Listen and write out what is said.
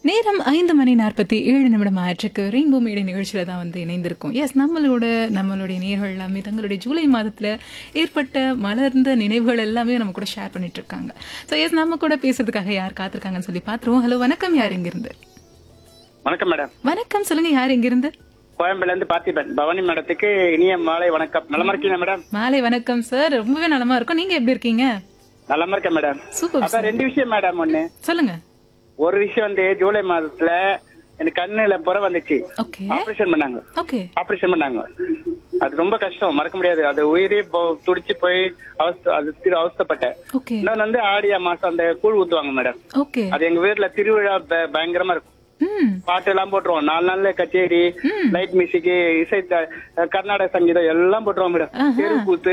நேரம் ஐந்து மணி நாற்பத்தி ஏழு நிமிடம் ஆயிற்றுக்கு ரெயின்போ மேடை நிகழ்ச்சியில தான் வந்து இணைந்திருக்கோம் எஸ் நம்மளோட நம்மளுடைய நேர்கள் எல்லாமே தங்களுடைய ஜூலை மாதத்துல ஏற்பட்ட மலர்ந்த நினைவுகள் எல்லாமே நம்ம கூட ஷேர் பண்ணிட்டு இருக்காங்க ஸோ எஸ் நம்ம கூட பேசுறதுக்காக யார் காத்திருக்காங்கன்னு சொல்லி பார்த்துருவோம் ஹலோ வணக்கம் யார் இங்கிருந்து வணக்கம் மேடம் வணக்கம் சொல்லுங்க யார் இங்கிருந்து கோயம்பேடுல இருந்து பார்த்திபன் பவானி மேடத்துக்கு இனிய மாலை வணக்கம் நலமா இருக்கீங்க மேடம் மாலை வணக்கம் சார் ரொம்பவே நலமா இருக்கும் நீங்க எப்படி இருக்கீங்க நலமா இருக்கேன் மேடம் சூப்பர் அதான் ரெண்டு விஷயம் மேடம் ஒண்ணு சொல்லுங்க ஒரு விஷயம் வந்து ஜூலை மாதத்துல எனக்கு கண்ணுல புற வந்துச்சு ஓகே ஆபரேஷன் பண்ணாங்க ஓகே ஆபரேஷன் பண்ணாங்க அது ரொம்ப கஷ்டம் மறக்க முடியாது அது உயிரே போ- துடிச்சு போய் அவஸ்த அது திரு அவஸ்தப்பட்டேன் ஓகே இன்னொன்னு வந்து ஆடியா மாசம் அந்த கூழ் ஊத்துவாங்க மேடம் ஓகே அது எங்க வீட்டுல திருவிழா ப- பயங்கரமா இருக்கும் ம் பாட்டு எல்லாம் போட்டுருவோம் நாலு நாள்ல கச்சேரி லைட் மியூசிக் இசை த- கர்நாடக சங்கீதம் எல்லாம் போட்டுருவோம் மேடம் ஆஹா. தெருக்கூத்து